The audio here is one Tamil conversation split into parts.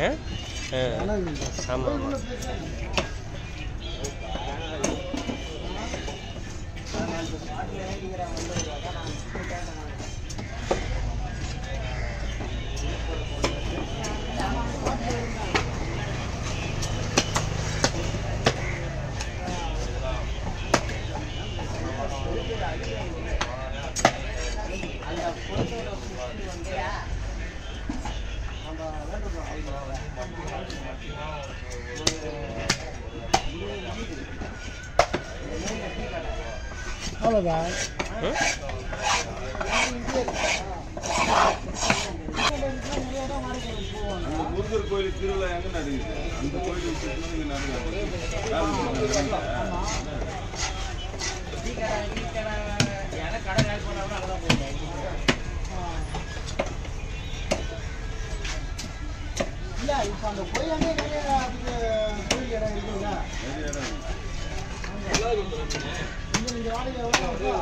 ஆ ஆ ஆமாம் ஆமாம் அவ்வளோதான் ம் அந்த முருகர் கோயில் திருவிழா எங்க நடக்குது அந்த கோயில் விஷயத்துல இங்க நடக்குது இல்லை இப்போ அந்த கோயிலே நிறைய அதுக்கு கோயில் இடம் இருக்குல்ல நிறைய இடம் இருக்கு. இங்கே நீங்கள் வாடகை எவ்வளோ இருக்கோ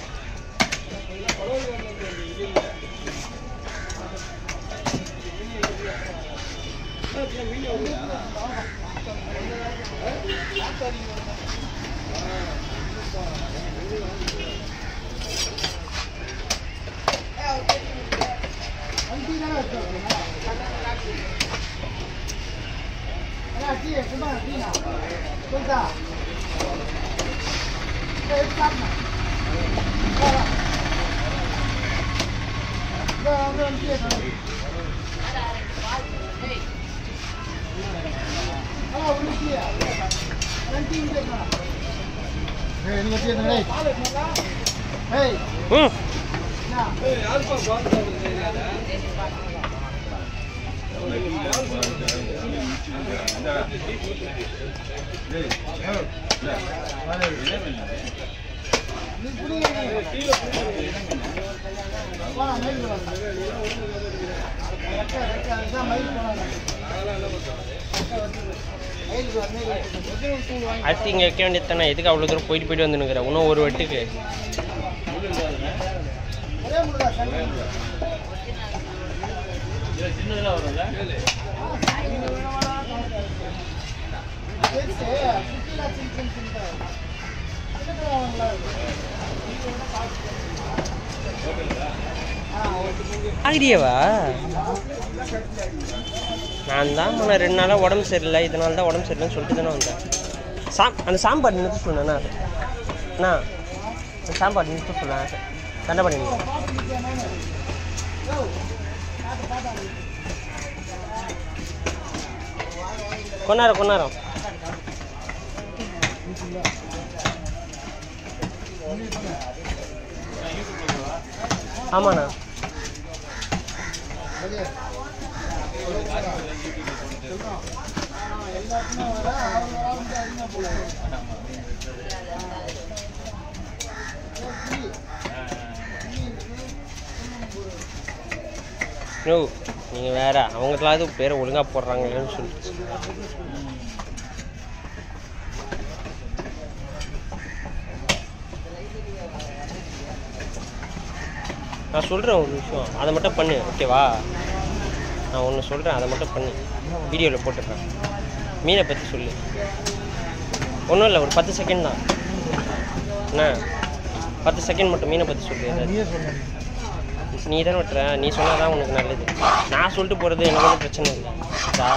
வண்டி தானே வச்சுருக்கீங்க அண்ணா டீ சும்மா டீனா சொல்லிட்டா சாப்பிட்டேன் வந்து வந்து ஆ ஒரு டீ ரெண்டு டீ கேட்கலாம் ஏய் நீங்க டீ எடுங்க ஏய் ம் என்ன நீ புரியுங்க போனா மயில் வாங்க ரெக்கா ரெக்கா இதான் மயில் போனாங்க மயில் வா மயில் அடுத்து இங்கே வைக்க வேண்டியது தானே எதுக்கு அவ்வளோ தூரம் போயிட்டு போயிட்டு வந்துனுக்குற இன்னும் ஒரு வெட்டுக்கு ஒரே முருகா சண்டை பெருசு சுற்றிலா சின்ன சின்ன சின்ன பக்கத்தில் வாங்கலாம் ஆ ஓகே ஆகிறியவா நான் தான் முன்ன ரெண்டு நாளாக உடம்பு சரியில்லை இதனால தான் உடம்பு சரியில்லைன்னு சொல்லிட்டு தானே வந்தேன் சாம் அந்த சாம்பார் நிறுத்த சொன்னேண்ணா அண்ணா அந்த சாம்பார் நிறுத்த சொன்னேன் சண்டை பண்ணி கொண்டாரம் கொண்டாரம் ஆமாண்ணா எல்லாத்துக்குமே வர அவங்க வந்து அதிகமாக போடுவாங்க நோ நீங்கள் வேற அவங்களாவது பேரை ஒழுங்காக போடுறாங்களேன்னு சொல்லிட்டு நான் சொல்கிறேன் ஒரு விஷயம் அதை மட்டும் பண்ணு ஓகேவா நான் ஒன்று சொல்கிறேன் அதை மட்டும் பண்ணு வீடியோவில் போட்டுடுறேன் மீனை பற்றி சொல்லு ஒன்றும் இல்லை ஒரு பத்து செகண்ட் தான் என்ன பத்து செகண்ட் மட்டும் மீனை பற்றி சொல்லு ஏதாச்சும். நீயே சொல்லுங்க நீ தானே வெட்டுற நீ சொன்னால் தான் உனக்கு நல்லது நான் சொல்லிட்டு போகிறது எனக்கு ஒன்றும் பிரச்சனை இல்லை சா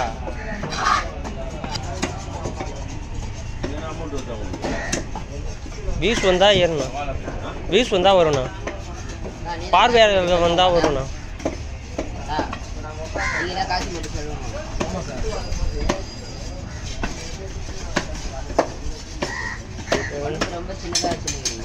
என்ன அமௌண்ட் வருதா உங்களுக்கு வியூஸ் வந்தால் ஏறணும் வியூஸ் வந்தால் வரும்ண்ணா பார்வையாளர்கள் வந்தால் வரும்ண்ணா நீங்க தான் காசு மட்டும் சொல்லணும் ரொம்ப சின்னதா வச்சுருக்கீங்க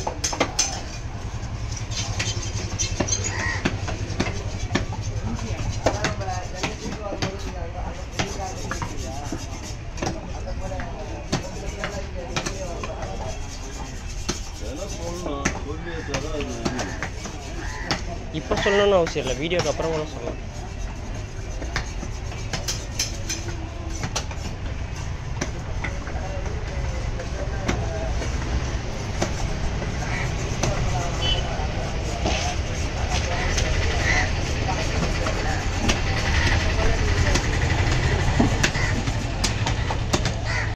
இதெல்லாம் சொல்லணும் சொல்லி வச்சாதான் அது இது. இப்போ சொல்லணும்னு அவசியம் இல்லை வீடியோக்கு அப்புறம் கூட சொல்லலாம்